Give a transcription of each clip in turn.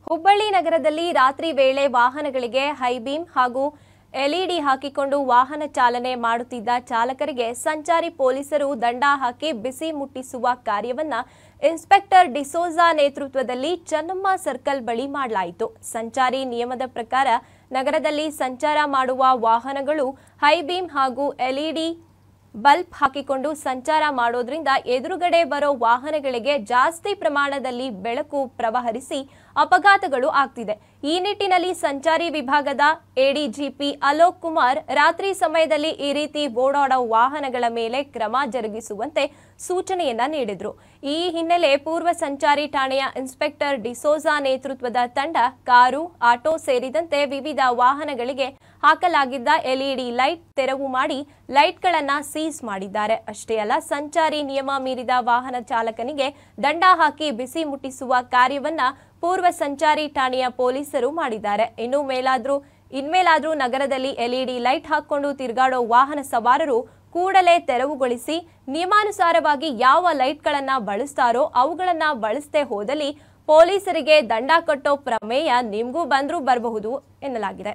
ಹುಬ್ಬಳ್ಳಿ ನಗರದಲ್ಲಿ ರಾತ್ರಿ ವೇಳೆ ವಾಹನಗಳಿಗೆ ಹೈಬೀಮ್ ಹಾಗೂ ಎಲ್ಇಡಿ ಹಾಕಿಕೊಂಡು ವಾಹನ ಚಾಲನೆ ಮಾಡುತ್ತಿದ್ದ ಚಾಲಕರಿಗೆ ಸಂಚಾರಿ ಪೊಲೀಸರು ದಂಡ ಹಾಕಿ ಬಿಸಿ ಮುಟ್ಟಿಸುವ ಕಾರ್ಯವನ್ನ ಇನ್ಸ್ಪೆಕ್ಟರ್ ಡಿಸೋಜಾ ನೇತೃತ್ವದಲ್ಲಿ ಚನ್ನಮ್ಮ ಸರ್ಕಲ್ ಬಳಿ ಮಾಡಲಾಯಿತು ಸಂಚಾರಿ ನಿಯಮದ ಪ್ರಕಾರ ನಗರದಲ್ಲಿ ಸಂಚಾರ ಮಾಡುವ ವಾಹನಗಳು ಹೈಬೀಮ್ ಹಾಗೂ ಎಲ್ಇಡಿ ಬಲ್ಬ್ ಹಾಕಿಕೊಂಡು ಸಂಚಾರ ಮಾಡೋದ್ರಿಂದ ಎದುರುಗಡೆ ಬರೋ ವಾಹನಗಳಿಗೆ ಜಾಸ್ತಿ ಪ್ರಮಾಣದಲ್ಲಿ ಬೆಳಕು ಪ್ರವಹರಿಸಿ ಅಪಘಾತಗಳು ಆಗ್ತಿದೆ ಈ ನಿಟ್ಟಿನಲ್ಲಿ ಸಂಚಾರಿ ವಿಭಾಗದ ಎಡಿಜಿಪಿ ಅಲೋಕ್ ಕುಮಾರ್ ರಾತ್ರಿ ಸಮಯದಲ್ಲಿ ಈ ರೀತಿ ಓಡಾಡೋ ವಾಹನಗಳ ಮೇಲೆ ಕ್ರಮ ಜರುಗಿಸುವಂತೆ ಸೂಚನೆಯನ್ನ ನೀಡಿದ್ರು ಈ ಹಿನ್ನೆಲೆ ಪೂರ್ವ ಸಂಚಾರಿ ಠಾಣೆಯ ಇನ್ಸ್ಪೆಕ್ಟರ್ ಡಿಸೋಜಾ ನೇತೃತ್ವದ ತಂಡ ಕಾರು ಆಟೋ ಸೇರಿದಂತೆ ವಿವಿಧ ವಾಹನಗಳಿಗೆ ಹಾಕಲಾಗಿದ್ದ ಎಲ್ಇಡಿ ಲೈಟ್ ತೆರವು ಮಾಡಿ ಲೈಟ್ಗಳನ್ನ ಸೀಸ್ ಮಾಡಿದ್ದಾರೆ ಅಷ್ಟೇ ಅಲ್ಲ ಸಂಚಾರಿ ನಿಯಮ ಮೀರಿದ ವಾಹನ ಚಾಲಕನಿಗೆ ದಂಡ ಹಾಕಿ ಬಿಸಿ ಮುಟ್ಟಿಸುವ ಕಾರ್ಯವನ್ನ ಪೂರ್ವ ಸಂಚಾರಿ ಠಾಣೆಯ ಪೊಲೀಸರು ಮಾಡಿದ್ದಾರೆ ಇನ್ನು ಮೇಲಾದ್ರೂ ಇನ್ಮೇಲಾದ್ರೂ ನಗರದಲ್ಲಿ ಎಲ್ಇಡಿ ಲೈಟ್ ಹಾಕೊಂಡು ತಿರುಗಾಡೋ ವಾಹನ ಸವಾರರು ಕೂಡಲೇ ತೆರವುಗೊಳಿಸಿ ನಿಯಮಾನುಸಾರವಾಗಿ ಯಾವ ಲೈಟ್ಗಳನ್ನ ಬಳಸ್ತಾರೋ ಅವುಗಳನ್ನ ಬಳಸದೆ ಹೋದಲ್ಲಿ ಪೊಲೀಸರಿಗೆ ದಂಡ ಕಟ್ಟೋ ಪ್ರಮೇಯ ನಿಮ್ಗೂ ಬಂದ್ರೂ ಬರಬಹುದು ಎನ್ನಲಾಗಿದೆ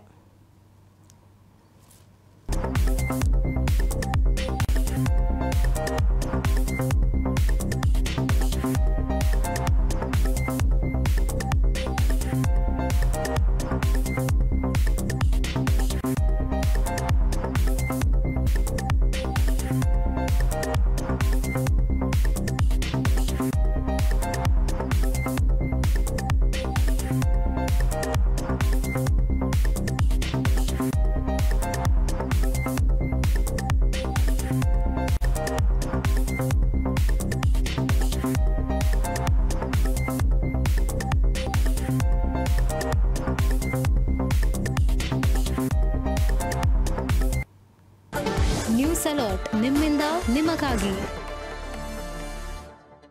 ನ್ಯೂಸ್ ಅಲರ್ಟ್ ನಿಮ್ಮಿಂದ ನಿಮಗಾಗಿ